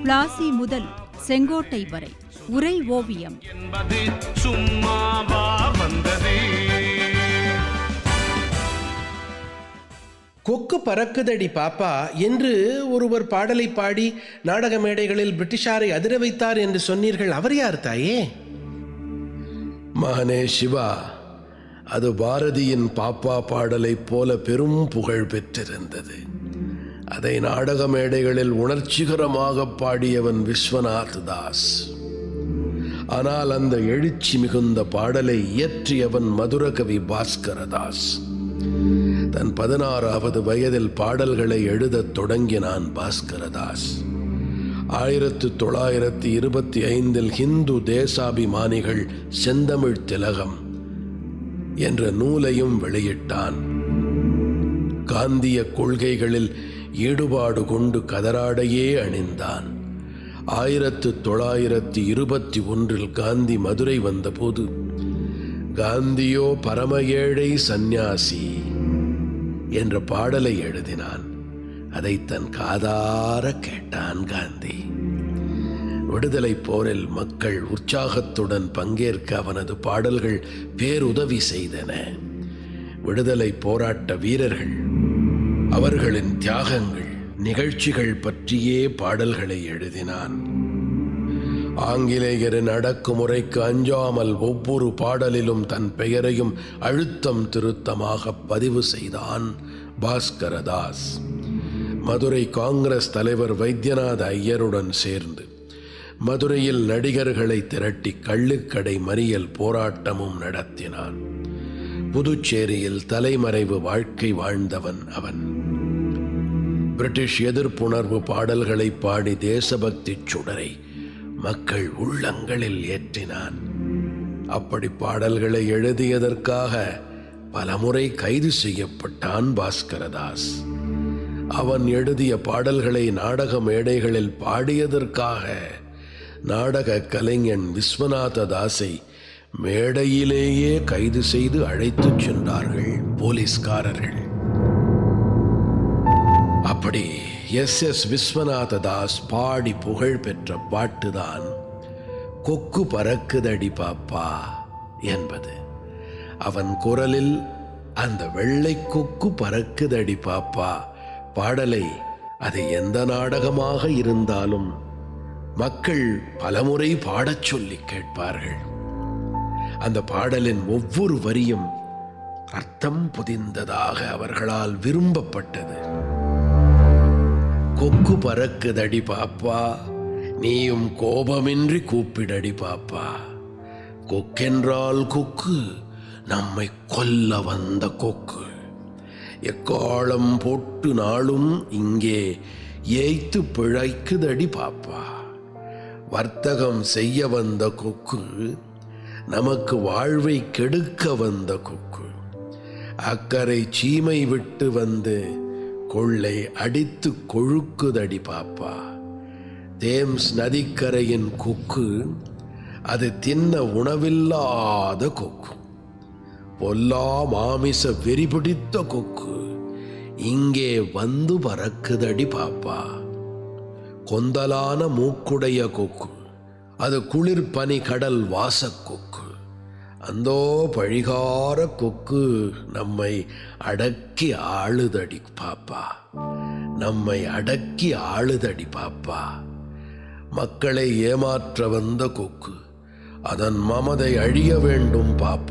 பிளாசி முதல் செங்கோட்டை வரை உரை ஓவியம் என்பது சும்மாவா வந்தது கொக்கு பறக்குதடி பாப்பா என்று ஒருவர் பாடலை பாடி நாடக மேடைகளில் பிரிட்டிஷாரை அதிர வைத்தார் என்று சொன்னீர்கள் அவர் யார் தாயே மகனே சிவா அது பாரதியின் பாப்பா பாடலைப் போல பெரும் புகழ் பெற்றிருந்தது அதை நாடக மேடைகளில் உணர்ச்சிகரமாக பாடியவன் விஸ்வநாத் தாஸ் ஆனால் அந்த எழுச்சி மிகுந்த பாடலை இயற்றியவன் மதுரகவி பாஸ்கரதாஸ் தன் பதினாறாவது வயதில் பாடல்களை எழுதத் தொடங்கினான் பாஸ்கரதாஸ் ஆயிரத்து தொள்ளாயிரத்தி இருபத்தி ஐந்தில் ஹிந்து தேசாபிமானிகள் செந்தமிழ் திலகம் என்ற நூலையும் வெளியிட்டான் காந்திய கொள்கைகளில் ஈடுபாடு கொண்டு கதராடையே அணிந்தான் ஆயிரத்து தொள்ளாயிரத்தி இருபத்தி ஒன்றில் காந்தி மதுரை வந்தபோது காந்தியோ பரம ஏழை சந்நியாசி என்ற பாடலை எழுதினான் அதை தன் காதார கேட்டான் காந்தி விடுதலை போரில் மக்கள் உற்சாகத்துடன் பங்கேற்க அவனது பாடல்கள் பேருதவி செய்தன விடுதலை போராட்ட வீரர்கள் அவர்களின் தியாகங்கள் நிகழ்ச்சிகள் பற்றியே பாடல்களை எழுதினான் ஆங்கிலேயரின் அடக்குமுறைக்கு அஞ்சாமல் ஒவ்வொரு பாடலிலும் தன் பெயரையும் அழுத்தம் திருத்தமாக பதிவு செய்தான் பாஸ்கரதாஸ் மதுரை காங்கிரஸ் தலைவர் வைத்தியநாத ஐயருடன் சேர்ந்து மதுரையில் நடிகர்களை திரட்டி கள்ளுக்கடை மறியல் போராட்டமும் நடத்தினான் புதுச்சேரியில் தலைமறைவு வாழ்க்கை வாழ்ந்தவன் அவன் பிரிட்டிஷ் எதிர்ப்புணர்வு பாடல்களை பாடி தேசபக்தி சுடரை மக்கள் உள்ளங்களில் ஏற்றினான் அப்படி பாடல்களை எழுதியதற்காக பலமுறை கைது செய்யப்பட்டான் பாஸ்கரதாஸ் அவன் எழுதிய பாடல்களை நாடக மேடைகளில் பாடியதற்காக நாடக கலைஞன் விஸ்வநாத தாஸை மேடையிலேயே கைது செய்து அழைத்துச் சென்றார்கள் போலீஸ்காரர்கள் அப்படி எஸ் எஸ் விஸ்வநாத தாஸ் பாடி புகழ் பெற்ற பாட்டுதான் கொக்கு பறக்குதடி பாப்பா என்பது அவன் குரலில் அந்த வெள்ளை கொக்கு பறக்குதடி பாப்பா பாடலை அது எந்த நாடகமாக இருந்தாலும் மக்கள் பலமுறை பாடச் சொல்லி கேட்பார்கள் அந்த பாடலின் ஒவ்வொரு வரியும் அர்த்தம் புதிந்ததாக அவர்களால் விரும்பப்பட்டது கொக்கு பறக்குதடி பாப்பா நீயும் கோபமின்றி கூப்பிடடி பாப்பா கொக்கென்றால் கொக்கு நம்மை கொல்ல வந்த கொக்கு எக்காலம் போட்டு நாளும் இங்கே ஏய்த்து பிழைக்குதடி பாப்பா வர்த்தகம் செய்ய வந்த கொக்கு நமக்கு வாழ்வை கெடுக்க வந்த கொக்கு அக்கறை சீமை விட்டு வந்து கொள்ளை அடித்து கொழுக்குதடி பாப்பா தேம்ஸ் நதிக்கரையின் கொக்கு அது தின்ன உணவில்லாத கொக்கு பொல்லா மாமிச வெறி பிடித்த கொக்கு இங்கே வந்து பறக்குதடி பாப்பா கொந்தலான மூக்குடைய கொக்கு அது குளிர் பனி கடல் வாசக் கொக்கு அந்தோ பழிகார கொக்கு நம்மை அடக்கி ஆளுதடி பாப்பா நம்மை அடக்கி ஆளுதடி பாப்பா மக்களை ஏமாற்ற வந்த கொக்கு அதன் மமதை அழிய வேண்டும் பாப்பா